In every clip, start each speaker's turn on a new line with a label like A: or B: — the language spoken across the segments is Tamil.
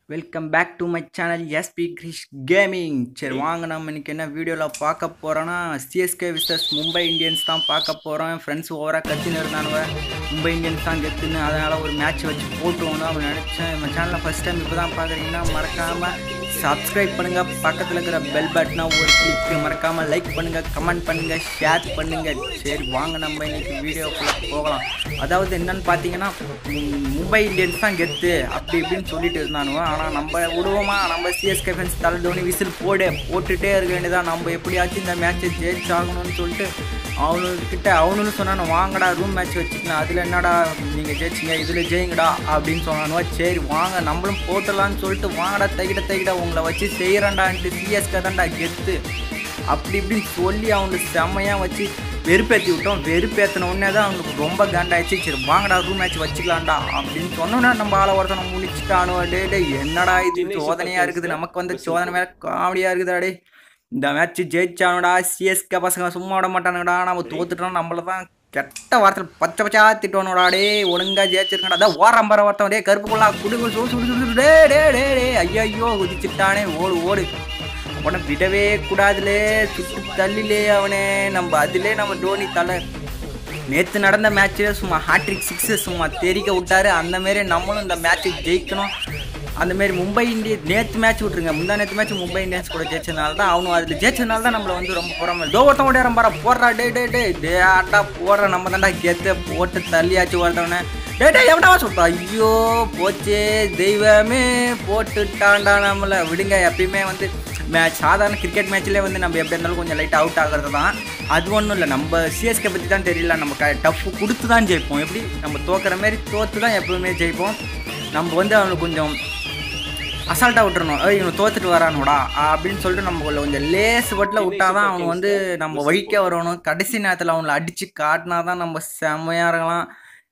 A: Welcome back to my channel SP Krish gaming சரி வாங்க நம்ம இன்னைக்கு என்ன வீடியோவில் பார்க்க போகிறோன்னா சிஎஸ்கே விசஸ் மும்பை இந்தியன்ஸ் தான் பார்க்க போகிறோம் ஃப்ரெண்ட்ஸ் ஓவராக கத்தின்னு இருந்தானுவ மும்பை இந்தியன்ஸ் தான் கெத்துன்னு அதனால் ஒரு மேட்ச் வச்சு போட்டுவோம் அப்படின்னு நினச்சேன் நம்ம சேனலில் ஃபஸ்ட் டைம் இப்போ தான் பார்க்குறீங்கன்னா மறக்காமல் சப்ஸ்கிரைப் பண்ணுங்கள் பக்கத்தில் இருக்கிற பெல் பட்டனை ஒரு கிளிக் மறக்காமல் லைக் பண்ணுங்கள் கமெண்ட் பண்ணுங்கள் ஷேர் பண்ணுங்கள் சரி வாங்க நம்ம இன்னைக்கு வீடியோக்குள்ளே போகலாம் அதாவது என்னன்னு பார்த்தீங்கன்னா ம், மும்பை இந்தியன்ஸ் தான் கெத்து அப்படி இப்படின்னு சொல்லிட்டு இருந்தானுவோ ஆனால் நம்ம விடுவோமா நம்ம சிஎஸ்கே ஃபேன்ஸ் தலை தோனி விசில் போடு போட்டுட்டே இருக்க வேண்டியதான் நம்ம எப்படியாச்சும் இந்த மேட்ச்சை ஜெயிச்சாகணும்னு சொல்லிட்டு அவனுக்கிட்ட அவனுன்னு சொன்னானு வாங்கடா ரூம் மேட்ச் வச்சுக்கலாம் அதில் என்னடா நீங்கள் ஜெயிச்சிங்க இதில் ஜெயிங்கடா அப்படின்னு சொன்னானுவா சரி வாங்க நம்மளும் போட்டலாம்னு சொல்லிட்டு வாங்கடா தைகிட தைகிட உங்களை வச்சு செய்கிறேன்டான்ட்டு சிஎஸ்கே தான்டா கெத்து அப்படி இப்படின்னு சொல்லி அவனுக்கு செம்மையாக வச்சு வெறுப்பேற்றி விட்டோம் வெறுப்பேற்றின உடனே தான் அவனுக்கு ரொம்ப காண்டாயிடுச்சு சரி வாங்கடா ரூம் மேட்ச் வச்சுக்கலாம்டா அப்படின்னு சொன்னோன்னா நம்ம ஆளை ஒருத்தனை முடிச்சுட்டானோ டே டே என்னடா இது சோதனையாக இருக்குது நமக்கு வந்து சோதனை மேலே காமெடியாக இருக்குதுடா டே இந்த மேட்ச் ஜெயிச்சானுடா சிஎஸ்கே பசங்க சும்மா விட மாட்டானுங்கடா நம்ம தோத்துட்டோம் நம்மள தான் கெட்ட வார்த்தையில் பச்சை பச்சா திட்டோனுடா டே ஒழுங்கா ஜெயிச்சிருக்கடா அதான் ஓரம் பர ஒருத்தன் டே கருப்புக்குள்ளா குடுகு சுடு சுடு சுடு டே டே டே டே ஐயோ குதிச்சுட்டானே ஓடு ஓடு அவனை விடவே கூடாதுலே சுட்டு தள்ளிலே அவனே நம்ம அதிலே நம்ம டோனி தலை நேற்று நடந்த மேட்ச்சில் சும்மா ஹாட்ரிக் சிக்ஸு சும்மா தெரிக்க விட்டாரு அந்த மாரி நம்மளும் இந்த மேட்ச்சை ஜெயிக்கணும் அந்த மாரி மும்பை இந்தியன் நேற்று மேட்ச் விட்ருங்க முந்தா நேற்று மேட்ச் மும்பை இந்தியன்ஸ் கூட ஜெயிச்சதுனால தான் அவனும் அதில் ஜெயிச்சதுனால தான் நம்மளை வந்து ரொம்ப புறமே தோ ஒருத்தன் ஓடியாரம் பாரா போடுறா டே டே டே டே ஆட்டா போடுற நம்ம தான்டா கெத்த போட்டு தள்ளியாச்சு ஒருத்தவனே டே டே எவனா சொல்கிறா ஐயோ போச்சே தெய்வமே போட்டுட்டான்டா நம்மளை விடுங்க எப்பயுமே வந்து மேட்ச் சாதாரண கிரிக்கெட் மேட்ச்லேயே வந்து நம்ம எப்படி இருந்தாலும் கொஞ்சம் லைட் அவுட் ஆகிறது தான் அது ஒன்றும் இல்லை நம்ம சிஎஸ்கே பற்றி தான் தெரியல நம்ம க டஃப் கொடுத்து தான் ஜெயிப்போம் எப்படி நம்ம தோக்குற மாதிரி தோற்று தான் எப்பவுமே ஜெயிப்போம் நம்ம வந்து அவனுக்கு கொஞ்சம் அசால்ட்டாக விட்டுறணும் ஏய் இவனை தோத்துட்டு வரானுடா அப்படின்னு சொல்லிட்டு நம்ம கொஞ்சம் கொஞ்சம் லேஸ் வட்டில் விட்டாதான் அவன் வந்து நம்ம வழிக்க வரணும் கடைசி நேரத்தில் அவனை அடித்து காட்டினா தான் நம்ம செம்மையாக இருக்கலாம்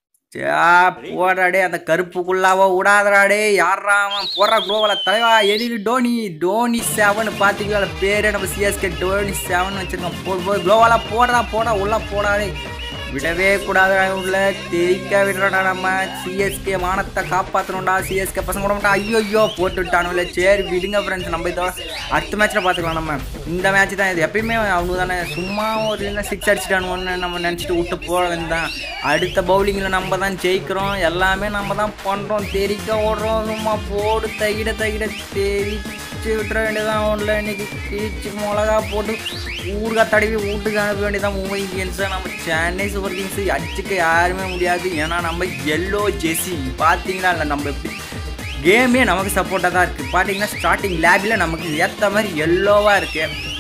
A: சா போடுறாடே அந்த கருப்புக்குள்ளாவோ விடாதடாடே யாரா அவன் போடுறா குளோவில் தலைவா எதிரி டோனி டோனி செவன் பார்த்தீங்களா பேரே நம்ம சிஎஸ்கே டோனி செவன் வச்சுருக்கோம் போ போ குளோவால போடுறா போடா உள்ள போடாடே விடவே கூடாது உள்ள தெரிக்க விடுறடா நம்ம சிஎஸ்கே மானத்தை காப்பாற்றணும்டா சிஎஸ்கே பசங்க கூட மாட்டா ஐயோ ஐயோ போட்டுவிட்டானுல சரி விடுங்க ஃப்ரெண்ட்ஸ் நம்ம இதோ அடுத்த மேட்ச்சில் பார்த்துக்கலாம் நம்ம இந்த மேட்ச் தான் இது எப்பயுமே அவனுக்கு தானே சும்மா ஒரு இல்லை சிக்ஸ் அடிச்சிட்டானுன்னு நம்ம நினச்சிட்டு விட்டு போக வேண்டியதான் அடுத்த பவுலிங்கில் நம்ம தான் ஜெயிக்கிறோம் எல்லாமே நம்ம தான் பண்ணுறோம் தெரிக்க ஓடுறோம் சும்மா போடு தகிட தகிட தெரிச்சு விட்டுற வேண்டியதான் ஒன்றில் இன்னைக்கு கீச்சு மிளகா போட்டு ஊறுகாய் தடவி வீட்டுக்கு அனுப்ப வேண்டியதான் மும்பை இந்தியன்ஸை நம்ம சென்னை சூப்பர் கிங்ஸ் அடிச்சுக்க யாருமே முடியாது ஏன்னா நம்ம எல்லோ ஜெர்சி பார்த்தீங்கன்னா இல்லை நம்ம எப்படி கேமே நமக்கு சப்போர்ட்டாக தான் இருக்குது பார்த்தீங்கன்னா ஸ்டார்டிங் லேபில் நமக்கு ஏற்ற மாதிரி எல்லோவாக இருக்குது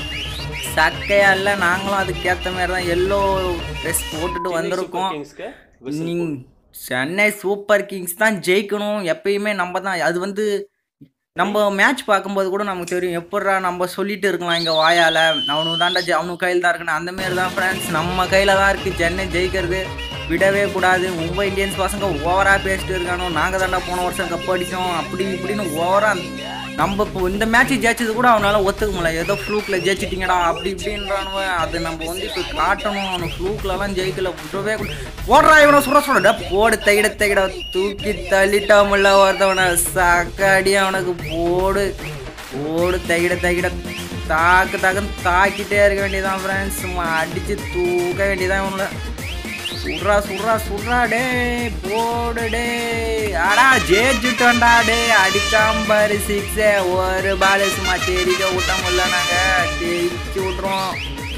A: சக்கையா இல்லை நாங்களும் அதுக்கேற்ற மாதிரி தான் எல்லோ ட்ரெஸ் போட்டுட்டு வந்திருக்கோம் நீங்க சென்னை சூப்பர் கிங்ஸ் தான் ஜெயிக்கணும் எப்பயுமே நம்ம தான் அது வந்து நம்ம மேட்ச் பார்க்கும்போது கூட நமக்கு தெரியும் எப்பட்றா நம்ம சொல்லிட்டு இருக்கலாம் இங்கே வாயால் அவனுக்கு தாண்டா ஜெ அவனுக்கு கையில் தான் இருக்குன்னு அந்த மாரி தான் ஃப்ரெண்ட்ஸ் நம்ம கையில் தான் இருக்குது சென்னை ஜெயிக்கிறது விடவே கூடாது மும்பை இந்தியன்ஸ் பசங்க ஓவராக பேசிட்டு இருக்கானோ நாங்கள் தாண்டா போன வருஷம் கப் அடித்தோம் அப்படி இப்படின்னு ஓவராக நம்ம இப்போ இந்த மேட்ச் ஜெயிச்சது கூட அவனால ஒத்துக்க முடியல ஏதோ ஃப்ளூக்கில் ஜெயிச்சிட்டிங்கடா அப்படி இப்படின்றானுவ அது நம்ம வந்து இப்போ காட்டணும் அவனு ஃப்ளூக்லலாம் ஜெயிக்கல விடவே கூட போடுறா இவனை சுட சுட போடு தைட தைட தூக்கி தள்ளிட்டாமல்ல ஒருத்தவனை சக்காடி அவனுக்கு போடு போடு தைட தைட தாக்கு தாக்குன்னு தாக்கிட்டே இருக்க வேண்டியதான் ஃப்ரெண்ட்ஸ் சும்மா அடித்து தூக்க வேண்டியதான் இவனுல சுட்றா சுட்றா சுட்றா டே போடு டே ஆடா ஜெயிச்சுட்டோம்டா டே அடிக்காம பாரு சிக்ஸ் ஒரு பால் சும்மா தெரிக்க விட்ட முடியல நாங்கள் தெரிச்சு விட்றோம்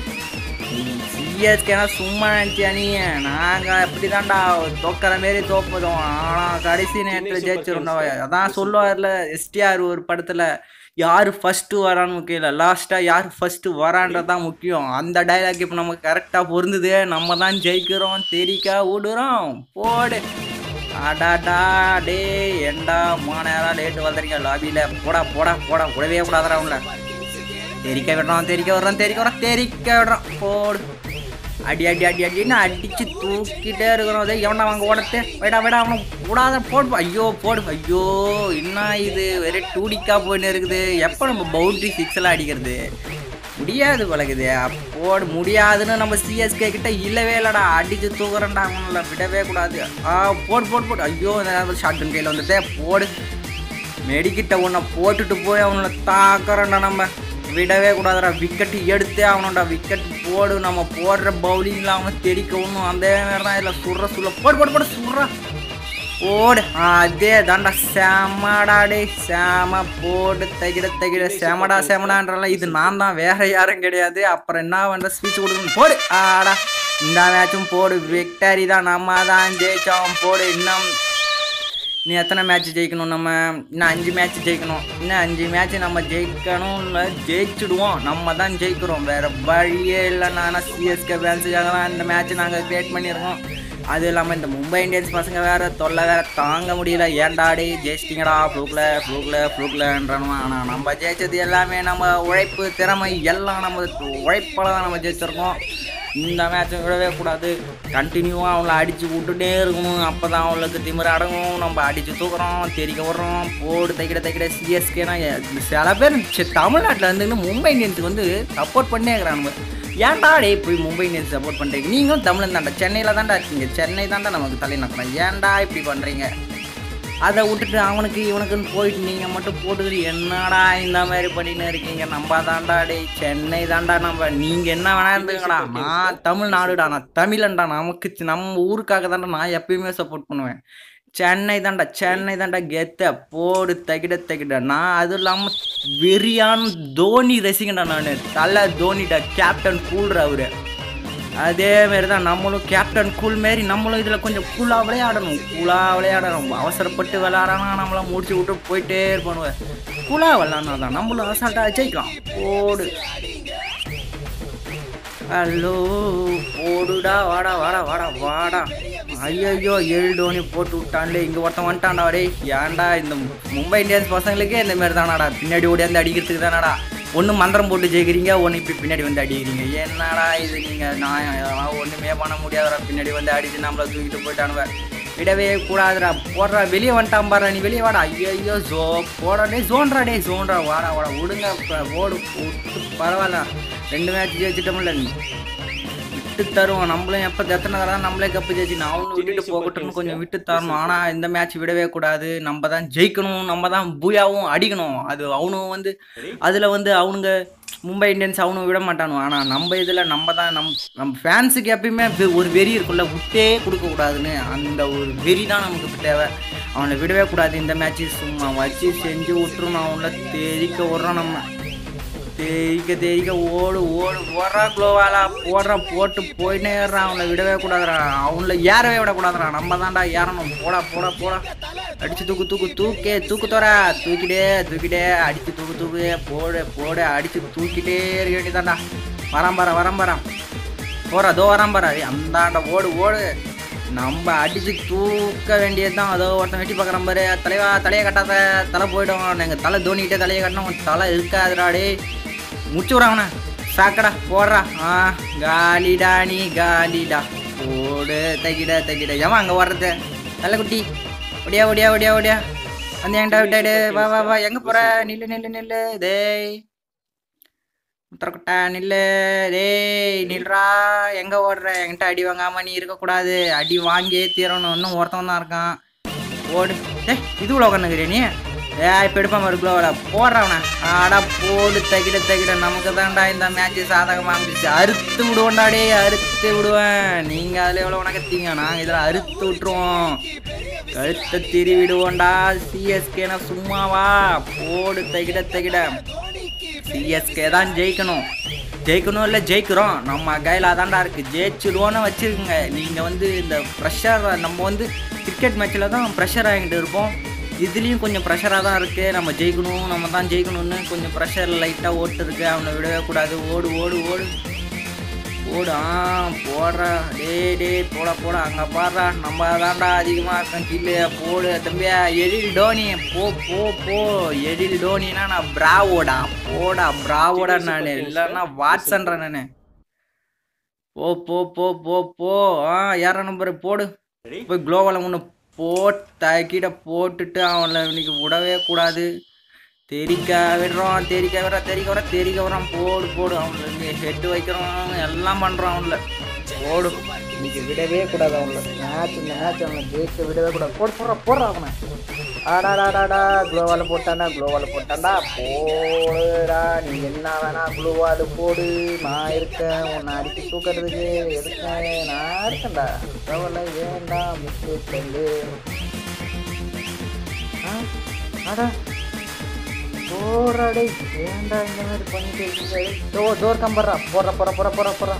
A: சிஎஸ்கேனா சும்மா நினச்சி அணி நாங்கள் அப்படி தான்டா தோக்கிற மாரி தோப்பதும் ஆனால் கடைசி நேரத்தில் ஜெயிச்சிருந்தோம் அதான் சொல்லுவார்ல எஸ்டிஆர் ஒரு படத்தில் யார் ஃபஸ்ட்டு வரான்னு முக்கியம் இல்லை லாஸ்ட்டாக யார் ஃபஸ்ட்டு வரான்றது தான் முக்கியம் அந்த டைலாக் இப்போ நமக்கு கரெக்டாக பொருந்துது நம்ம தான் ஜெயிக்கிறோம் தெரிக்கா விடுறோம் போடு அடாடா டே ஏண்டா மூணு நேரம் லேட்டு வந்துறீங்க லாபியில் போடா போடா போடா விடவே கூடாதுடா அவங்கள தெரிக்க விடுறோம் தெரிக்க விடுறோம் தெரிக்க விடுறோம் தெரிக்க விடுறோம் போடு அடி அடி அடி அடின்னு அடிச்சு தூக்கிட்டே இருக்கிறோம் அதே எவனா வாங்க ஓடத்து வேடா வேடா அவனை விடாத போடு ஐயோ போடு ஐயோ என்ன இது வெறும் டூடிக்கா போயின்னு இருக்குது எப்போ நம்ம பவுண்ட்ரி சிக்ஸ் எல்லாம் அடிக்கிறது முடியாது பழகுது போடு முடியாதுன்னு நம்ம சிஎஸ்கே கிட்ட இல்லவே இல்லைடா அடிச்சு தூக்குறேன்டா அவங்கள விடவே கூடாது ஆ போடு போடு போடு ஐயோ ஷார்ட் கையில் வந்துட்டே போடு மெடிக்கிட்ட உன்னை போட்டுட்டு போய் அவனை தாக்குறோம்டா நம்ம விடவே கூடாதுடா விக்கெட் எடுத்தே ஆகணும்டா விக்கெட் போடு நம்ம போடுற பவுலிங்கில் அவனை தெரிக்க ஒன்றும் அதே மாதிரி தான் இதில் சுடுற சுள்ள போடு போடு போடு சுடுறா ஓடு அதே தாண்டா செமடா டே செம போடு தகிட தகிட செமடா செமடான்றலாம் இது நான் தான் வேற யாரும் கிடையாது அப்புறம் என்ன பண்ற ஸ்பீச் கொடுக்கணும் போடு ஆடா இந்த மேட்சும் போடு விக்டரி தான் நம்ம தான் ஜெயிச்சோம் போடு இன்னும் நீ எத்தனை மேட்ச் ஜெயிக்கணும் நம்ம இன்னும் அஞ்சு மேட்ச் ஜெயிக்கணும் இன்னும் அஞ்சு மேட்ச் நம்ம ஜெயிக்கணும் இல்லை ஜெயிச்சுடுவோம் நம்ம தான் ஜெயிக்கிறோம் வேற வழியே இல்லை நானா சிஎஸ்கே ஃபேன்ஸுக்காக தான் இந்த மேட்ச் நாங்கள் கிரியேட் பண்ணியிருக்கோம் அது இல்லாமல் இந்த மும்பை இந்தியன்ஸ் பசங்க வேற தொல்லை வேற தாங்க முடியல ஏன்டாடி ஜெயிச்சிட்டிங்கடா ஃப்ளூக்கில் ஃப்ளூக்கில் ஃப்ளூக்கில்ன்றானுவா ஆனால் நம்ம ஜெயிச்சது எல்லாமே நம்ம உழைப்பு திறமை எல்லாம் நம்ம உழைப்பால் தான் நம்ம ஜெயிச்சிருக்கோம் இந்த மேட்சை விடவே கூடாது கண்டினியூவாக அவங்கள அடித்து விட்டுட்டே இருக்கணும் அப்போ தான் அவங்களுக்கு திமிர அடங்கும் நம்ம அடித்து தூக்குறோம் தெரிக்க விட்றோம் போடு தைக்கிட தைக்கிட சிஎஸ்கேனா சில பேர் சி- தமிழ்நாட்டில் இருந்து மும்பை இந்தியன்ஸுக்கு வந்து சப்போர்ட் பண்ணே இருக்கிறானுங்க ஏன்டா டேய் போய் மும்பை இந்தியன்ஸ் சப்போர்ட் பண்ணுறீங்க நீங்களும் தமிழன் தாண்டா சென்னையில் தாண்டா இருக்கீங்க சென்னை தாண்டா நமக்கு தலைநகரம் ஏன்டா இப்படி பண்ணுறீங்க அதை விட்டுட்டு அவனுக்கு இவனுக்குன்னு போயிட்டு நீங்கள் மட்டும் போட்டுக்கிட்டு என்னடா இந்த மாதிரி பண்ணின்னு இருக்கீங்க நம்ம தாண்டா டேய் சென்னை தாண்டா நம்ம நீங்கள் என்ன வேணா இருந்துங்கடா நான் தமிழ்நாடுடா நான் தமிழன்டா நமக்கு சி- நம்ம ஊருக்காக தாண்டா நான் எப்பயுமே சப்போர்ட் பண்ணுவேன் சென்னை தாண்டா சென்னை தாண்டா கெத்த போடு தகிட தகிட நான் அதுவும் இல்லாமல் வெறியான தோனி ரசிகன்டா நான் தலை தோனிடா கேப்டன் கூல்ற அவரு அதே மாதிரி தான் நம்மளும் கேப்டன் கூல் மாரி நம்மளும் இதில் கொஞ்சம் கூலாக விளையாடணும் கூலாக விளையாடணும் அவசரப்பட்டு விளையாடானா நம்மள முடிச்சு விட்டு போயிட்டே இருப்பானுவ கூலாக விளையாடினா தான் நம்மளும் அசால்ட்டாக ஜெயிக்கலாம் போடு ஹலோ போடுடா வாடா வாடா வாடா வாடா ஐயோ ஏழு டோனி போட்டு விட்டான்லே இங்கே ஒருத்தன் வந்துட்டான்டா டேய் ஏன்டா இந்த மும்பை இந்தியன்ஸ் பசங்களுக்கே இந்த மாதிரி தானாடா பின்னாடி ஓடியாந்து அடிக்கிறதுக்கு தானடா ஒன்று மந்திரம் போட்டு ஜெயிக்கிறீங்க ஒன்று இப்படி பின்னாடி வந்து அடிக்கிறீங்க என்னடா இது நீங்கள் நான் இதெல்லாம் ஒன்றுமே பண்ண முடியாதுடா பின்னாடி வந்து அடிச்சு நம்மளை தூக்கிட்டு போயிட்டானுவ விடவே கூடாதுடா போடுறா வெளியே வந்துட்டான் பாரு நீ வெளியே வாடா ஐயோ ஜோ போடா டே ஜோன்ரா டே ஜோன்ரா வாடா வாடா விடுங்க ப- ஓடு விட்டு பரவாயில்ல ரெண்டு மேட்ச் ஜெயிச்சிட்டோம்ல நீ விட்டு தருவோம் நம்மளும் எப்போ எத்தனை தடவை நம்மளே கப்பு ஜெயிச்சு அவனும் விட்டுட்டு போகட்டும்னு கொஞ்சம் விட்டு தரணும் ஆனால் இந்த மேட்ச் விடவே கூடாது நம்ம தான் ஜெயிக்கணும் நம்ம தான் பூயாவும் அடிக்கணும் அது அவனும் வந்து அதில் வந்து அவனுங்க மும்பை இந்தியன்ஸ் அவனும் விட மாட்டானு ஆனால் நம்ம இதில் நம்ம தான் நம் நம்ம ஃபேன்ஸுக்கு எப்பயுமே வெ- ஒரு வெறி இருக்குல்ல விட்டே கொடுக்கக்கூடாதுன்னு அந்த ஒரு வெறி தான் நமக்கு தேவை அவனை விடவே கூடாது இந்த மேட்ச்சு சும்மா வச்சு செஞ்சு விட்டுருணும் அவங்கள தெரிக்க விட்றோம் நம்ம தேய்க்க தேய்க்க ஓடு ஓடு ஓடுறா குளோவாலா போடுறான் போட்டு போயிட்டே ஏறான் அவனை விடவே கூடாதுடா அவங்கள ஏறவே விடக்கூடாதுடா நம்ம தான்டா ஏறணும் போடா போடா போடா அடிச்சு தூக்கு தூக்கு தூக்கே தூக்கு தோற தூக்கிட்டே தூக்கிட்டே அடிச்சு தூக்கு தூக்கு போடு போடு அடிச்சு தூக்கிட்டே இருக்க வேண்டியதாண்டா வரான் பாரா வரான் பாரா போறா அதோ வரான் பாரா ஏய், அந்தாண்ட ஓடு ஓடு நம்ம அடிச்சு தூக்க வேண்டியதுதான் அதோ ஒருத்தன் வெட்டி பார்க்குறான் பாரு தலைவா தலையை கட்டாத தலை போயிடும் எங்கள் தலை தோனிகிட்டே தலையை கட்டினா உன் தலை இருக்காதுடா டேய் முடிச்சு விட்றாங்கண்ணா சாக்கடா போடுறா ஆ காலிடா நீ காலிடா போடு தகிட தகிட ஏமா அங்கே ஓடுறது நல்ல குட்டி ஒடியா ஒடியா ஒடியா ஒடியா வந்து என்கிட்ட விட்டாடு வா வா வா எங்கே போகிற நில்லு நில்லு நில்லு டேய் முத்திரக்கொட்டா நில்லு டேய் நில்றா எங்கே ஓடுற என்கிட்ட அடி வாங்காம நீ இருக்கக்கூடாது அடி வாங்கியே தீரணும் இன்னும் ஒருத்தவன் தான் இருக்கான் ஓடு டேய் இதுக்குள்ள உட்காந்துக்கிறிய நீ ஏ இப்போ எடுப்பான் பாரு குளோவில் போடுறவன ஆடா போடு தகிட தகிட நமக்கு தான்டா இந்த மேட்ச் சாதகமாக இருந்துச்சு அறுத்து விடுவோம்டா டேய் அறுத்து விடுவேன் நீங்கள் அதில் எவ்வளோ உனக்கத்தீங்க நாங்கள் இதில் அறுத்து விட்டுருவோம் கழுத்தை திரி விடுவோம்டா சிஎஸ்கேனா சும்மாவா போடு தகிட தகிட சிஎஸ்கே தான் ஜெயிக்கணும் ஜெயிக்கணும் இல்லை ஜெயிக்கிறோம் நம்ம கையில் அதான்டா இருக்குது ஜெயிச்சிடுவோன்னு வச்சுருக்குங்க நீங்கள் வந்து இந்த ப்ரெஷர் நம்ம வந்து கிரிக்கெட் மேட்ச்சில் தான் ப்ரெஷர் ஆகிட்டு இருப்போம் இதுலேயும் கொஞ்சம் ப்ரெஷராக தான் இருக்குது நம்ம ஜெயிக்கணும் நம்ம தான் ஜெயிக்கணும்னு கொஞ்சம் ப்ரெஷர் லைட்டாக ஓட்டு இருக்கு அவனை விடவே கூடாது ஓடு ஓடு ஓடு ஓடு ஆ போடுறா டே டே போட போட அங்கே பாடுறா நம்ம தான்டா அதிகமாக இருக்கோம் கீழே போடு தம்பியா எழில் டோனி போ போ போ எழில் டோனினா நான் பிராவோடா போடா பிராவோடா நான் இல்லைன்னா வாட்ஸன்றா நான் போ போ போ போ போ ஆ யாரா நம்பர் போடு போய் குளோவலை ஒன்று போட்டாக்கிட்ட போட்டுட்டு அவனை இன்னைக்கு விடவே கூடாது தெரிக்க விடுறோம் தெரிக்க விடுற தெரிக்க விட தெரிக்க விடுறான் போடு போடு அவனுக்கு ஹெட் வைக்கிறோம் எல்லாம் பண்ணுறோம் அவன்ல போடு இன்னைக்கு விடவே கூடாது அவங்கள மேட்ச் இந்த மேட்ச் அவனை ஜெயிக்க விடவே கூடாது போடு போடுற போடுற அவனை ஆடாடாடாடா குளோவால் போட்டாண்டா குளோவால் போட்டாண்டா போடுடா நீ என்ன வேணா குளோவால் போடு நான் இருக்கேன் உன்னை அடிச்சு தூக்கிறதுக்கு இருக்கேன் நான் இருக்கேன்டா கவலை வேண்டாம் முட்டு செல்லு ஆ அடா போறாடே ஏன்டா இந்த மாதிரி பண்ணிட்டு இருக்கீங்க டோ டோர் கம்பர்றா போடுற போற போற போற போற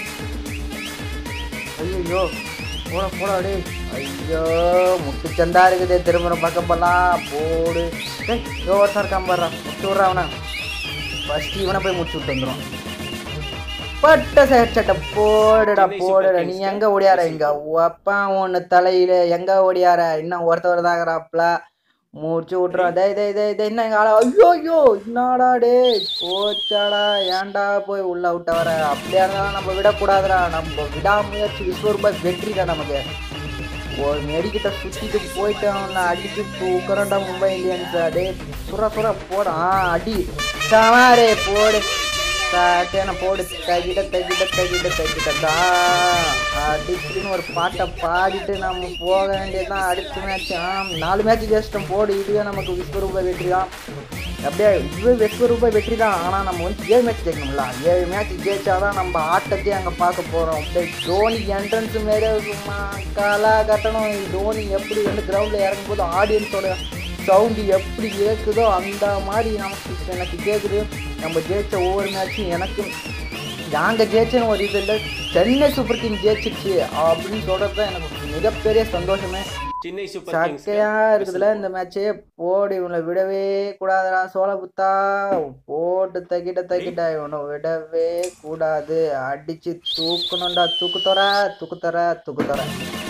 A: ஐயோ போட போடா டே ஐயோ முட்டு சந்தா இருக்குது திரும்ப பக்கம் போலாம் போடு டேய் டோர் சார் கம்பர்றா முட்டு விட்றா அவனை ஃபர்ஸ்ட் இவனை போய் முடிச்சு விட்டு வந்துடும் பட்ட சேச்சட்டை போடுடா போடுடா நீ எங்க ஓடியார இங்க அப்பா ஒன்று தலையில எங்க ஓடியார இன்னும் ஒருத்தவர் தாங்கிறாப்ல முடிச்சு விட்றோம் டேய் டேய் டேய் டேய் என்ன எங்க ஆளா ஐயோ ஐயோ என்னடா டேய் போச்சாடா ஏன்டா போய் உள்ள விட்ட வர அப்படியா இருந்தாலும் நம்ம விடக்கூடாதுடா நம்ம விடாமுயற்சி விஸ்வரூப வெற்றிடா நமக்கு ஒரு மெடிக்கிட்ட சுத்திட்டு போயிட்டு அவனை அடிச்சு தூக்குறண்டா மும்பை இந்தியன்ஸ் டேய் சுர சுர போட ஆ அடி சமாரே போடு சாட்டியான போடு தகிட தகிட தகிட தகிடதா அடிச்சுன்னு ஒரு பாட்டை பாடிட்டு நம்ம போக வேண்டியதுதான் அடுத்த மேட்ச் ஆ நாலு மேட்ச் ஜெயிச்சிட்டோம் போடு இதுவே நமக்கு விஸ்வரூப வெற்றி தான் அப்படியே இதுவே விஸ்வரூப வெற்றி தான் ஆனால் நம்ம வந்து ஏழு மேட்ச் ஜெயிக்கணும்ல ஏழு மேட்ச் ஜெயிச்சாதான் நம்ம ஆட்டத்தையே அங்கே பார்க்க போகிறோம் அப்படியே தோனி என்ட்ரன்ஸ் மாரி சும்மா காலா கட்டணும் தோனி எப்படி வந்து கிரவுண்டில் இறங்கும்போது ஆடியன்ஸோட சவுண்டு எப்படி கேட்குதோ அந்த மாதிரி நமக்கு எனக்கு கேட்குது நம்ம ஜெயிச்ச ஒவ்வொரு மேட்சும் எனக்கு நாங்கள் ஜெயிச்சேன்னு ஒரு இது இல்லை சென்னை சூப்பர் கிங் ஜெயிச்சிச்சு அப்படின்னு சொல்கிறது தான் எனக்கு மிகப்பெரிய சந்தோஷமே
B: சென்னை சூப்பர் கிங்ஸ்
A: சக்கையா இருக்குதுல இந்த மேட்ச்சே போடு இவனை விடவே கூடாதுடா சோழ புத்தா போட்டு தக்கிட்ட தக்கிட்ட இவனை விடவே கூடாது அடிச்சு தூக்கணும்டா தூக்கு தர தூக்கு தர தூக்கு தர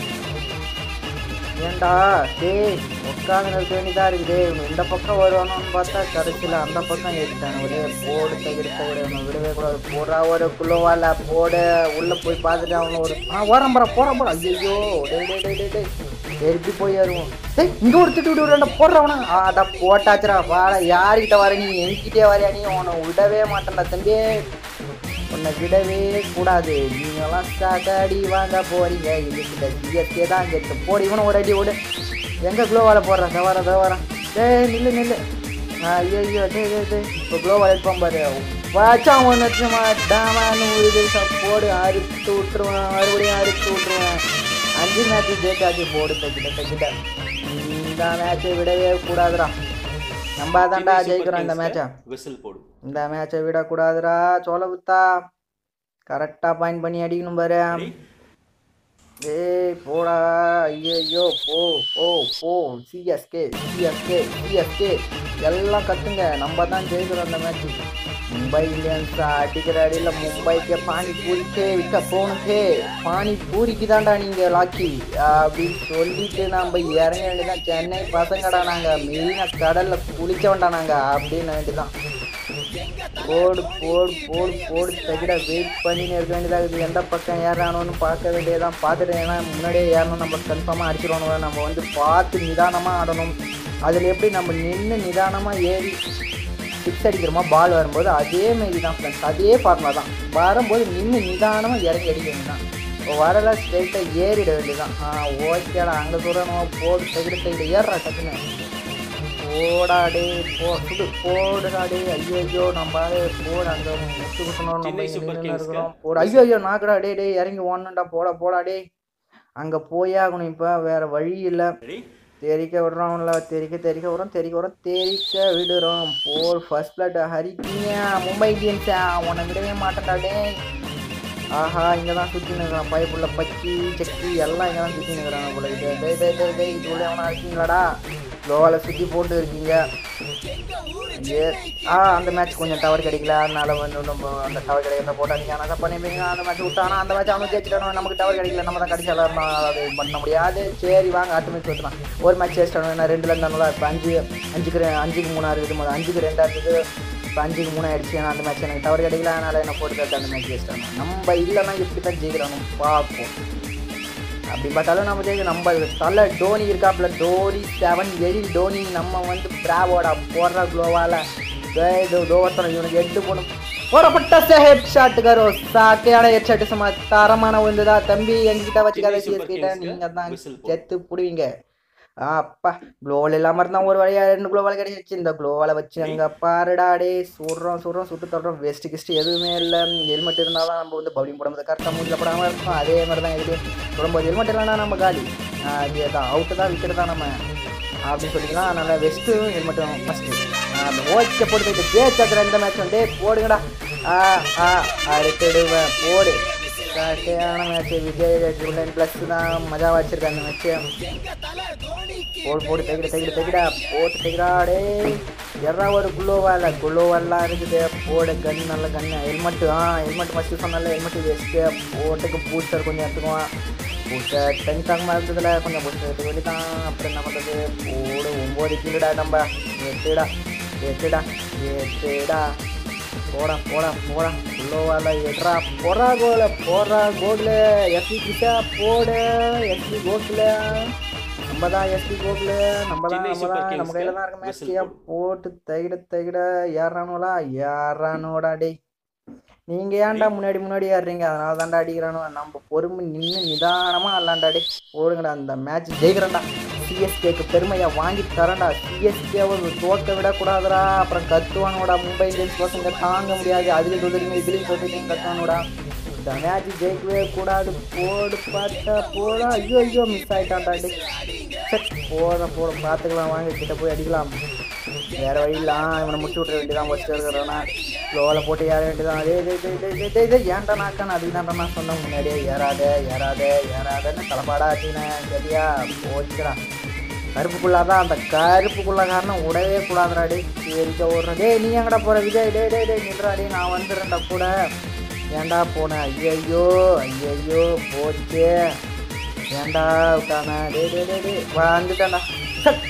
A: ஏன்டா டேய் உட்காந்து இருக்க வேண்டியதா இருக்குது இவன் இந்த பக்கம் வருவானோன்னு பார்த்தா கடைசியில் அந்த பக்கம் ஏறிட்டான் ஒரே போடு தகிடு தகிடு அவனை விடவே கூடாது போடுறா ஒரு குள்ளவால போடு உள்ள போய் பார்த்துட்டு அவனை ஒரு ஆ ஓரம் போற போற போற ஐயோ டேய் டேய் டேய் டேய் டேய் திருப்பி போய் ஏறுவோம் டேய் இங்க ஒரு திட்டு விட்டு விட்டு போடுறவனா ஆடா போட்டாச்சுடா வாடா யாருக்கிட்ட வர நீ என்கிட்டே வரையா நீ உன்னை விடவே மாட்டேன்டா தம்பி உன்னை விடவே கூடாது நீங்களாம் சாக்காடி வாங்க போறீங்க இதுக்கிட்ட சிஎஸ்கே தான் கெட்டு போடு இவனும் ஒரு அடி விடு எங்க க்ளோவால போடுறான் தவற தவற டேய் நில்லு நில்லு ஐயோ ஐயோ டே டே டே இப்போ க்ளோவால் எடுப்பான் பாரு வாச்சா ஒன்று வச்சுமா டாமான்னு இது போடு அறுத்து விட்டுருவேன் மறுபடியும் அறுத்து விட்டுருவேன் அஞ்சு மேட்ச் ஜெயிச்சாச்சு போடு தக்கிட்ட தக்கிட்ட இந்த மேட்சை விடவே கூடாதுடா நம்ம தான்டா ஜெயிக்கிறோம் இந்த மேட்சை
B: விசில் போடு
A: இந்த மேட்சை விடக்கூடாதுடா சோழபுத்தா கரெக்டாக பாயிண்ட் பண்ணி அடிக்கணும் பாரு ஏய் போடா ஐயோ போ போ போ சிஎஸ்கே சிஎஸ்கே சிஎஸ்கே எல்லாம் கத்துங்க நம்ம தான் ஜெயிக்கிறோம் அந்த மேட்ச் மும்பை இந்தியன்ஸ் அடிக்கிற அடியில் மும்பைக்கு பானி பூரிக்கே விற்க போனுக்கே பானி பூரிக்கு தான்டா நீங்கள் லாக்கி அப்படின்னு சொல்லிட்டு நம்ம இறங்க வேண்டியதான் சென்னை பசங்கடா நாங்கள் மெயினா கடலில் குளிச்சவன்டா நாங்கள் அப்படின்னு வேண்டியதான் போடு போடு போடு போடு தகிட வெயிட் பண்ணின்னு இருக்க வேண்டியதாக இருக்குது எந்த பக்கம் ஏறானோன்னு பார்க்க வேண்டியதான் பார்த்துட்டு ஏன்னா முன்னாடியே ஏறணும் நம்ம கன்ஃபார்மாக அடிச்சிடணும் நம்ம வந்து பார்த்து நிதானமாக ஆடணும் அதில் எப்படி நம்ம நின்று நிதானமாக ஏறி சிக்ஸ் அடிக்கிறோமா பால் வரும்போது அதே மாரி தான் ஃப்ரெண்ட்ஸ் அதே ஃபார்முலா தான் வரும்போது நின்று நிதானமாக இறங்கி அடிக்க வேண்டியதான் இப்போ வரல ஸ்ட்ரைட்டாக ஏறிட வேண்டியதான் ஆ ஓகேடா அங்கே சொல்லணும் போடு தகிட தகிட ஏறுறா டக்குன்னு போடாடே போ சுடு போடுடாடே ஐயோ ஐயோ நம்ம போடு அங்கே முட்டு குத்தணும் நம்ம
B: சென்னை
A: இங்க
B: சூப்பர்
A: நின்னு
B: கிங்ஸ்க்கு
A: இருக்கிறோம் போடு ஐயோ ஐயோ நாக்குடா டே டே இறங்கி ஓடணும்டா போடா போடா டே அங்கே போயே ஆகணும் இப்போ வேற வழி இல்லை
B: ரெடி
A: தெரிக்க விடுறோம்ல தெரிக்க தெரிக்க விடுறோம் தெரிக்க விடுறோம் தெரிக்க விடுறோம் போல் ஃபர்ஸ்ட் பிளட் ஹரிக்கிங்க மும்பை இந்தியன்ஸா உன்னை விடவே மாட்டேன்டா டேய் ஆஹா இங்கே தான் சுற்றி நிற்கிறான் பைப்புள்ள பக்கி சக்கி எல்லாம் இங்கே தான் சுற்றி நிற்கிறாங்க போல இது டே டே டே டே இது உள்ள எவனா இருக்கீங்களாடா லோவால் சுற்றி போட்டு இருக்கீங்க ஏ ஆ அந்த மேட்ச் கொஞ்சம் டவர் கிடைக்கல அதனால வந்து நம்ம அந்த டவர் கிடைக்கிறத போட்டா நீங்கள் ஆனால் பண்ணிப்பீங்க அந்த மேட்ச் விட்டானா அந்த மேட்ச் அவனுக்கு ஜெயிச்சிட்டானோ நமக்கு டவர் கிடைக்கல நம்ம தான் கடிச்சாலும் அது பண்ண முடியாது சரி வாங்க அடுத்த மேட்ச் வச்சுலாம் ஒரு மேட்ச் ஜெயிச்சிட்டானோ நான் ரெண்டுல இருந்தாலும் இப்போ அஞ்சு அஞ்சுக்கு ரெ- அஞ்சுக்கு மூணா இருக்குது முதல்ல அஞ்சுக்கு ரெண்டா இருக்குது இப்போ அஞ்சுக்கு மூணு ஆயிடுச்சு ஏன்னா அந்த மேட்ச் எனக்கு டவர் கிடைக்கல அதனால என்ன போட்டு தட்டு அந்த மேட்ச் ஜெயிச்சிட்டாங்க நம்ம இல்லைன்னா எப்படி தான் ஜெயிக்கிறானு பார்ப்போம் அப்படி பார்த்தாலும் நம்ம ஜெயிக்க நம்ம தலை டோனி இருக்காப்புல டோனி செவன் எழில் டோனி நம்ம வந்து பிராவோட போடுற குளோவால தோவத்தனம் இவனுக்கு எட்டு போகணும் போடப்பட்ட ஹெட் ஷாட் கரோ சாக்கையான ஹெட் ஷாட் சும்மா தரமான விழுந்ததா தம்பி எங்ககிட்ட வச்சுக்காத
B: சென்னை சூப்பர்
A: சிஎஸ்கிட்ட
B: கிங்ஸ்க்கு
A: நீங்க தான்
B: whistle போடு.
A: செத்து புடுவீங்க
C: அப்பா க்ளோவல் இல்லாமல் இருந்தால் ஒரு வழியாக ரெண்டு க்ளோவால் கிடைச்சிச்சு இந்த க்ளோவால் வச்சு அங்கே பாருடா டே சுடுறோம் சுடுறோம் சுட்டு தட்டுறோம் வெஸ்ட் கிஸ்ட் எதுவுமே இல்லை ஹெல்மெட் இருந்தால் தான் நம்ம வந்து பவுலிங் போடும்போது கரெக்டாக மூஞ்சில் போடாமல் இருக்கும் அதே மாதிரி தான் இது போடும்போது ஹெல்மெட் இல்லைனா நம்ம காலி ஆஹ் அதே தான் அவுட்டு தான் விக்கெட் தான் நம்ம அப்படின்னு சொல்லிக்கலாம் அதனால் வெஸ்ட்டும் ஹெல்மெட்டும் ஃபஸ்ட்டு அந்த ஓகே போட்டு போயிட்டு பேச்சாக்கிற இந்த மேட்ச் வந்து போடுங்கடா ஆ ஆ அடுத்துடுவேன் போடு கரெக்டான மேட்ச் விஜய் ட்ரிபிள் ப்ளஸ் தான் மஜா வச்சிருக்கேன் அந்த மேட்ச்சு போடு போடு தைக்கிட தைக்கிட தைக்கிடா போட்டு தைக்கிறா டே எறா ஒரு குள்ளோவா இல்லை குள்ளோவெல்லாம் இருக்குது போடு கன் நல்ல கன்னு ஹெல்மெட்டு ஆ ஹெல்மெட் ஃபஸ்ட்டு சொன்னால ஹெல்மெட் வெஸ்ட்டு போட்டுக்கு பூஸ்டர் கொஞ்சம் எடுத்துக்குவான் பூஸ்டர் டென்த் ஆகாமல் இருந்ததுல கொஞ்சம் பூஸ்டர் எடுத்துக்க வேண்டியதான் அப்புறம் என்ன பண்ணுறது போடு ஒம்பது கிலோடா நம்ம எட்டுடா எட்டுடா எட்டுடா போடா போடா போடா உள்ளோவால எட்ரா போறா கோல போறா கோகுல எஸ்பி கிட்டா போடு எஸ்பி கோகுல நம்ம தான் எஸ்பி கோகுல நம்ம தான்
B: சென்னை
C: நம்ம
B: சூப்பர்
C: தான் நம்ம
B: கிங்ஸ்க்கு
C: கையில தான் இருக்க
B: whistle
C: மேட்சியா போட்டு தைகிட தைகிட ஏறானுவலா ஏறானோடா டேய் நீங்க ஏன்டா முன்னாடி முன்னாடி ஏறுறீங்க அதனால தான்டா அடிக்கிறானோ நம்ம பொறுமை நின்று நிதானமா அல்லாண்டா டே போடுங்கடா அந்த மேட்ச் ஜெயிக்கிறேன்டா சிஎஸ்கேக்கு பெருமையை வாங்கி தரேன்டா சிஎஸ்கே ஒரு தோக்க விடக்கூடாதுடா அப்புறம் கத்துவானோடா மும்பை இந்தியன்ஸ் பசங்க தாங்க முடியாது அதுலேயும் தொதுறீங்க இதுலேயும் தொதுறீங்க கத்துவானோடா இந்த மேட்ச் ஜெயிக்கவே கூடாது போடு பார்த்தா போடா ஐயோ ஐயோ மிஸ் ஆயிட்டான்டா டே சரி போட போட பார்த்துக்கலாம் வாங்க கிட்ட போய் அடிக்கலாம் வேற வழி இல்ல ஆ, இவனை முடிச்சு விட்ற வேண்டியதான் ஃபஸ்ட்டு இருக்கிறவனா ஸ்லோவில் போட்டு ஏற வேண்டியதான் டேய் டேய் டேய் டேய் டேய் டேய் டேய் ஏன்டா நாக்கான அதுக்கு தான்டா நான் சொன்னேன் முன்னாடியே ஏறாத ஏறாத ஏறாதன்னு தலைப்பாடா ஆட்டினேன் சரியா போச்சுடா கருப்புக்குள்ளா தான் அந்த கருப்புக்குள்ள காரணம் விடவே கூடாதுடா டேய் சரிக்கா ஓடுறேன் டேய் நீ எங்கடா போற விஜய் டேய் டேய் டேய் நின்றா டேய் நான் வந்துடுறேன்டா கூட ஏன்டா போனேன் ஐயையோ ஐயையோ போச்சு ஏன்டா விட்டானே டேய் டேய் டேய் டேய் வந்துட்டான்டா சட்.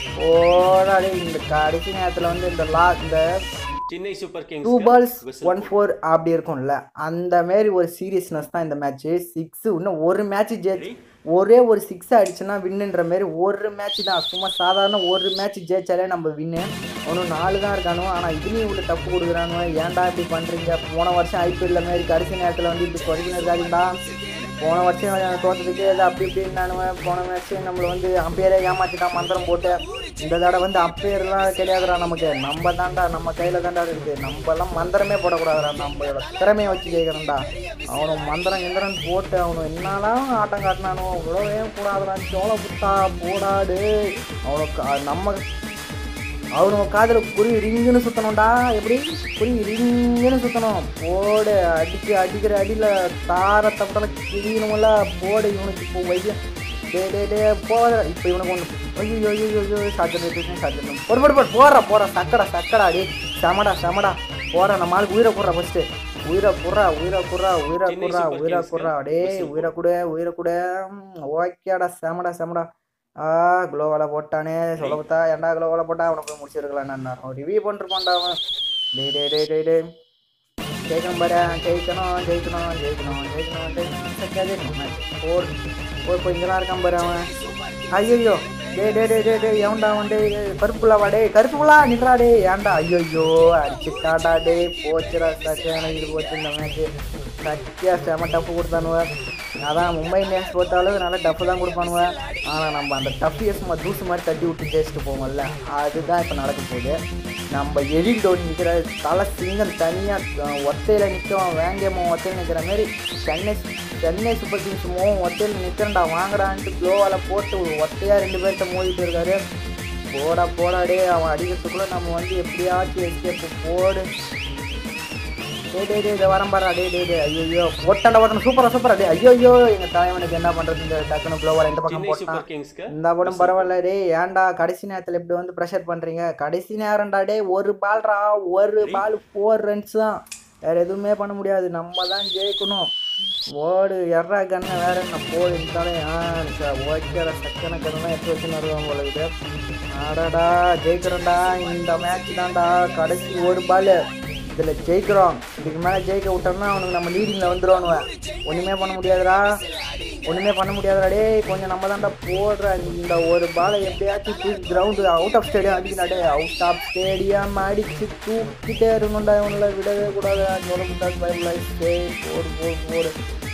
C: போடா டேய் இந்த கடைசி நேரத்தில் வந்து இந்த லா இந்த
B: சென்னை சூப்பர்
C: டூ
B: கிங்ஸ்
C: பால்ஸ் ஒன் ஃபோர் அப்படி இருக்கும்ல அந்த மாதிரி ஒரு சீரியஸ்னஸ் தான் இந்த மேட்ச்சு சிக்ஸ் இன்னும் ஒரு மேட்ச் ஜெயிச்சு ஒரே ஒரு சிக்ஸ் அடிச்சுன்னா வின்னுன்ற மாதிரி ஒரு மேட்ச் தான் சும்மா சாதாரண ஒரு மேட்ச் ஜெயிச்சாலே நம்ம வின்னு ஒன்றும் நாலு தான் இருக்கானோ ஆனால் இதுலேயும் இவ்வளோ தப்பு கொடுக்குறானோ ஏன்டா இப்படி பண்ணுறீங்க போன வருஷம் ஐபிஎல்ல மாதிரி கடைசி நேரத்தில் வந்து இப்படி குறைக்கணும் இருக்காதுங்களா போன வருஷம் தோட்டத்துக்கு அது அப்படி இப்படின்னு நான் போன மேட்ச் நம்மளை வந்து அம்பையரே ஏமாத்திட்டான் மந்திரம் போட்டு இந்த தடவை வந்து அம்பையர்லாம் கிடையாதுடா நமக்கு நம்ம தான்டா நம்ம கையில் தான்டா இருக்குது நம்மலாம் மந்திரமே போடக்கூடாதுடா நம்மளோட திறமையை வச்சு ஜெயிக்கிறோம்டா அவனும் மந்திரம் கிந்திரம் போட்டு அவனு என்னலாம் ஆட்டம் காட்டினானோ அவ்வளோவே கூடாதுடா சோள புத்தா போடாடு அவனுக்கு நம்ம அவனுக்கு காதில் குறி ரிங்குன்னு சுற்றணும்டா எப்படி குறி ரிங்குன்னு சுற்றணும் போடு அடிச்சு அடிக்கிற அடியில் தார தப்பல கிழியணும்ல போடு இவனுக்கு இப்போ வைத்தியம் டே டே டே போத இப்போ இவனுக்கு ஒன்று ஐயோ ஐயோ ஐயோ சாத்திரம் சாத்திரம் ஒரு போடு போடு போடுற போடுற சக்கடா சக்கடா டே செமடா செமடா போற நம்ம ஆளுக்கு உயிரை குடுறா ஃபஸ்ட்டு உயிரை குடுறா உயிரை குடுறா உயிரை
B: சென்னை
C: குடுறா
B: சூப்பர்
C: உயிரை
B: கிங்ஸ்க்கு
C: குடுறா டே
B: whistle
C: உயிரை குடு உயிரை குடு ஓகேடா செமடா செமடா ஆ க்ளோவால் போட்டானே சொல்ல பார்த்தா ஏன்டா க்ளோவால் போட்டா அவனை போய் முடிச்சிருக்கலாம் நான் ரிவ்யூ பண்ணிருப்பான்டா அவன் டேய் டேய் டேய் டேய் டேய் ஜெயிக்கணும் பாரு ஜெயிக்கணும் ஜெயிக்கணும் ஜெயிக்கணும் ஜெயிக்கணும் ஜெயிக்கணும் சத்தியா ஜெயிக்கணும் போர் போய் போய் இங்கெல்லாம் இருக்கான் பாரு அவன் ஐயோ டேய் டேய் டேய் டேய் டேய் எவன்டா அவன் டேய் கருப்புக்குள்ளா டேய் கருப்புக்குள்ளா நின்றா டேய் ஏன்டா ஐயோ அடிச்சுட்டாடா டேய் போச்சுடா சத்தியான இது போச்சு இந்த மேட்ச் சத்தியா செம டஃப் கொடுத்தானுவ அதான் மும்பை இந்தியன்ஸ் பொறுத்தளவு நல்லா டஃப் தான் கொடுப்பானுவ ஆனால் நம்ம அந்த டஃப்பியை சும்மா தூசு மாதிரி தட்டி விட்டு ஜெயிச்சுட்டு போவோம்ல அதுதான் இப்போ நடக்க போகுது நம்ம எழில் டோனி நிற்கிற தலை சிங்கம் தனியாக ஒத்தையில் நிற்கும் வேங்கியமோ ஒத்தையில் நிற்கிற மாதிரி சென்னை சென்னை சூப்பர் கிங்ஸ் மோவும் ஒத்தையில் நிற்கிறேன்டா வாங்கடான்ட்டு க்ளோவால் போட்டு ஒரு ஒத்தையாக ரெண்டு பேர்கிட்ட மோதிட்டு இருக்காரு போடா போடா டே அவன் அடிக்கிறதுக்குள்ளே நம்ம வந்து எப்படியாச்சும் எஸ்கேப் போடு டே டே டே இதை வரேன் பாரு டே டே டே ஐயோ போட்டாண்டா போட்டான் சூப்பரா சூப்பரா டே ஐயோ எங்கள் தலைவனுக்கு என்ன பண்ணுறது இந்த டக்குனு க்ளோவால் இந்த பக்கம்
B: சென்னை
C: போட்டான்
B: சூப்பர் கிங்ஸ்க்கு
C: இந்த படம் பரவாயில்ல டேய் ஏன்டா கடைசி நேரத்தில் இப்படி வந்து ப்ரெஷர் பண்ணுறீங்க கடைசி நேரம்டா டேய் ஒரு பால்ரா ஒரு பால் ஃபோர் ரன்ஸ் தான் வேற எதுவுமே பண்ண முடியாது நம்ம தான் ஜெயிக்கணும் ஓடு எர்ரா கண்ணை வேற என்ன போடு இருந்தாலே ஆ ஓகேடா சக்கன கண்ணெல்லாம் எடுத்து வச்சு வருவான் போல இது ஆடாடா ஜெயிக்கிறோம்டா இந்த மேட்ச் தான்டா கடைசி ஒரு பால் இதில் ஜெயிக்கிறோம் இதுக்கு மேலே ஜெயிக்க விட்டோம்னா அவனுக்கு நம்ம லீடிங்கில் வந்துடுவானுவன் ஒன்றுமே பண்ண முடியாதுடா ஒன்றுமே பண்ண முடியாதுடா டேய் கொஞ்சம் நம்ம தான்டா போடுற இந்த ஒரு பாலை எப்படியாச்சும் தூக்கி கிரவுண்டு அவுட் ஆஃப் ஸ்டேடியம் அடிக்கணும் டே அவுட் ஆஃப் ஸ்டேடியம் அடிச்சு தூக்கிட்டே இருக்கணும்டா இவனில் விடவே கூடாது சொல்ல முடியாது பைபிள் டேய் போடு போடு போடு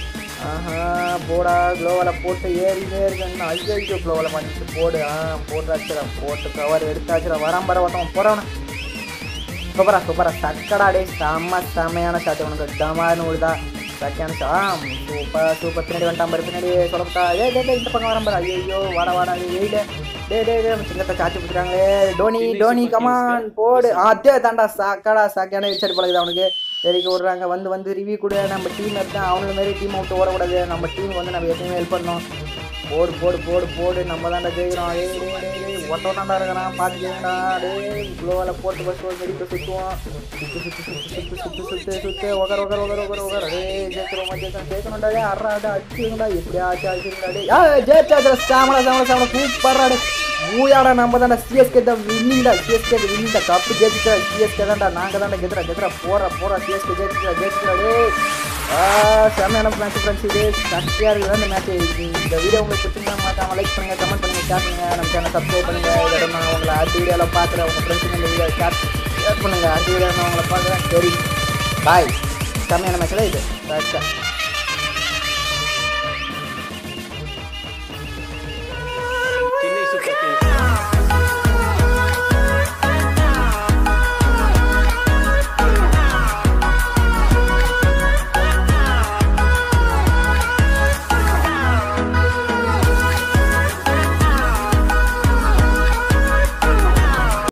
C: ஆஹா போடா க்ளோவில் போட்டு ஏறினே இருக்கேன் ஐயோ க்ளோவில் பண்ணிட்டு போடு ஆ போட்டாச்சுடா போட்டு கவர் எடுத்தாச்சுடா வராம்பர ஒருத்தவன் போகிறான் சூப்பரா சூப்பரா சக்கடா டே செம்ம செம்மையான ஷாட் உனக்கு டமான்னு விழுதா சக்கியான ஷா சூப்பர் சூப்பர் பின்னாடி வந்துட்டான் பாரு பின்னாடி சொல்லப்பா ஏ டே டே இந்த பக்கம் வரான் பாரு ஐயோ வர வர ஏய் டே டே டே டே சிங்கத்தை சாச்சி பிடிக்கிறாங்களே டோனி டோனி கமான் போடு அதே தாண்டா சாக்கடா சாக்கியான வச்சாடி பழகுது அவனுக்கு சரிக்கு விடுறாங்க வந்து வந்து ரிவ்யூ கூட நம்ம டீம் இருக்கேன் அவங்கள மாரி டீம் விட்டு ஓடக்கூடாது நம்ம டீம் வந்து நம்ம எப்பயுமே ஹெல்ப் பண்ணணும் போடு போடு போடு போடு நம்ம தாண்டா ஜெயிக்கிறோம் டேய் டேய் டேய் டேய் ஒட்ட தாண்டா இருக்கிறான் பார்த்து ஜெயிக்கடா டேய் க்ளோவில் போட்டு பஸ் ஒரு மெடிக்க சுற்றுவோம் சுத்து சுத்து சுத்து சுத்து சுத்து சுத்து சுத்து ஒகர் ஒகர் ஒகர் ஒகர் ஒகர் டேய் ஜெயிக்கிறோம் ஜெயிக்கணும் ஜெயிக்கணும்டா டேய் அறாடா அடிச்சுங்கடா எப்படியாச்சும் அடிச்சுங்கடா டேய் ஆ ஜெயிச்சா சாமடா சாமடா சாமடா சூப்பர்டா டேய் மூயாடா நம்ம தாண்டா சிஎஸ்கே தான் வின்னிங்டா சிஎஸ்கே வின்னிங்டா கப்பு ஜெயிச்சுட்டா சிஎஸ்கே தான்டா நாங்கள் தாண்டா கெத்துறா கெத்துறா போறா போறா சிஎஸ்கே ஜெயிச்சுட்டா ஜெயிச்சுட்டா டேய் ஆ, செம்மையான மேட்ச் ஃப்ரெண்ட்ஸ் இது சக்தியாக இருக்குது அந்த மேட்ச் இந்த வீடியோ உங்களுக்கு பிடிச்சிருந்தா மறக்காம லைக் பண்ணுங்க கமெண்ட் பண்ணுங்க ஷேர் பண்ணுங்க நம்ம சேனல் சப்ஸ்கிரைப் பண்ணுங்க இதோட நான் உங்களை அடுத்த வீடியோவில் பார்க்குறேன் உங்கள் ஃப்ரெண்ட்ஸுங்க இந்த வீடியோ ஷேர் ஷேர் பண்ணுங்க அடுத்த வீடியோ நான் உங்களை பார்க்குறேன் சரி பாய் செம்மையான மேட்ச்சில் இது கரெக்டாக